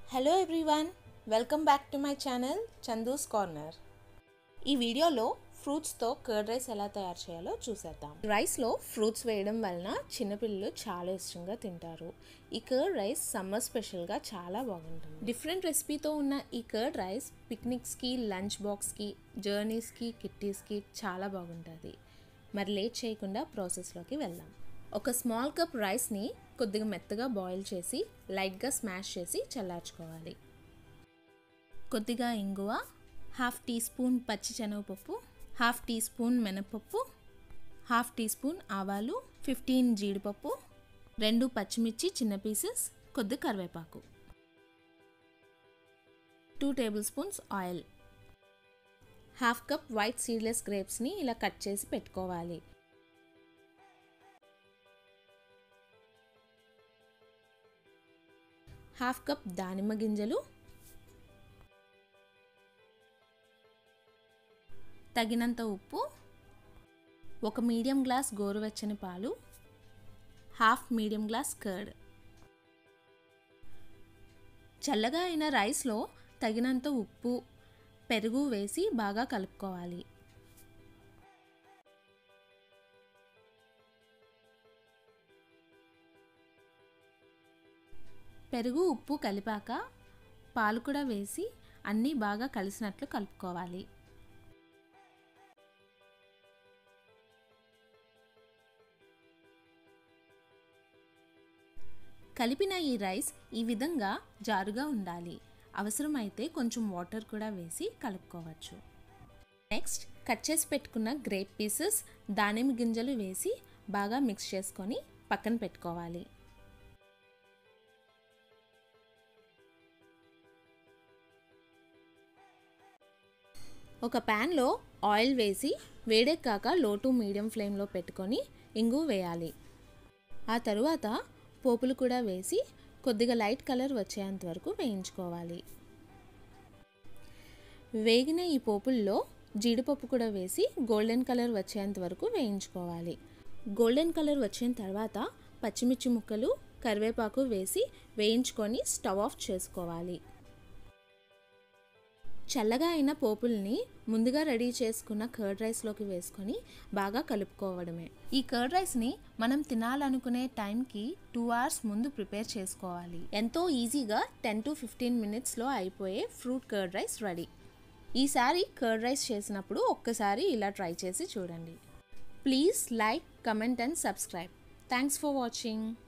hello everyone welcome back to my channel Chandu's corner ఈ వీడియోలో ఫ్రూట్స్తో curd rice ఎలా తయారు చేయాలో చూసేద్దాం రైస్లో ఫ్రూట్స్ వేయడం వలన చిన్నపిల్లలు చాలా ఇష్టంగా తింటారు ఈ కర్డ్ రైస్ సమ్మర్ స్పెషల్గా చాలా బాగుంటుంది డిఫరెంట్ రెసిపీతో ఉన్న ఈ కర్డ్ రైస్ పిక్నిక్స్కి లంచ్ బాక్స్కి జర్నీస్కి కిట్టీస్కి చాలా బాగుంటుంది మరి లేట్ చేయకుండా ప్రాసెస్లోకి వెళ్దాం ఒక స్మాల్ కప్ రైస్ని కొద్దిగా మెత్తగా బాయిల్ చేసి లైట్గా స్మాష్ చేసి చల్లార్చుకోవాలి కొద్దిగా ఇంగువ హాఫ్ టీ స్పూన్ పచ్చి శనగపప్పు హాఫ్ టీ స్పూన్ మినపప్పు హాఫ్ టీ స్పూన్ ఆవాలు ఫిఫ్టీన్ జీడిపప్పు రెండు పచ్చిమిర్చి చిన్న పీసెస్ కొద్ది కరివేపాకు two tablespoons oil half cup white seedless గ్రేప్స్ని ఇలా కట్ చేసి పెట్టుకోవాలి హాఫ్ కప్ దానిమ్మ గింజలు తగినంత ఉప్పు ఒక మీడియం గ్లాస్ గోరువెచ్చని పాలు హాఫ్ మీడియం గ్లాస్ కర్డ్ చల్లగా అయిన రైస్లో తగినంత ఉప్పు పెరుగు వేసి బాగా కలుపుకోవాలి పెరుగు ఉప్పు కలిపాక పాలు కూడా వేసి అన్నీ బాగా కలిసినట్లు కలుపుకోవాలి కలిపిన ఈ రైస్ ఈ విధంగా జారుగా ఉండాలి అవసరమైతే కొంచెం వాటర్ కూడా వేసి కలుపుకోవచ్చు నెక్స్ట్ కట్ చేసి పెట్టుకున్న గ్రేప్ పీసెస్ దానిమ్మ గింజలు వేసి బాగా మిక్స్ చేసుకొని పక్కన పెట్టుకోవాలి ఒక ప్యాన్లో ఆయిల్ వేసి వేడెక్కాక లో టు మీడియం ఫ్లేమ్లో పెట్టుకొని ఇంగు వేయాలి ఆ తరువాత పోపులు కూడా వేసి కొద్దిగా లైట్ కలర్ వచ్చేంత వరకు వేయించుకోవాలి వేగిన ఈ పోపుల్లో జీడిపప్పు కూడా వేసి గోల్డెన్ కలర్ వచ్చేంత వరకు వేయించుకోవాలి గోల్డెన్ కలర్ వచ్చిన తర్వాత పచ్చిమిర్చి ముక్కలు కరివేపాకు వేసి వేయించుకొని స్టవ్ ఆఫ్ చేసుకోవాలి చల్లగా అయిన పోపుల్ని ముందుగా రెడీ చేసుకున్న కర్డ్ రైస్లోకి వేసుకొని బాగా కలుపుకోవడమే ఈ కర్డ్ రైస్ని మనం తినాలనుకునే టైంకి టూ అవర్స్ ముందు ప్రిపేర్ చేసుకోవాలి ఎంతో ఈజీగా టెన్ టు ఫిఫ్టీన్ మినిట్స్లో అయిపోయే ఫ్రూట్ కర్డ్ రైస్ రెడీ ఈసారి కర్డ్ రైస్ చేసినప్పుడు ఒక్కసారి ఇలా ట్రై చేసి చూడండి please like comment and subscribe thanks for watching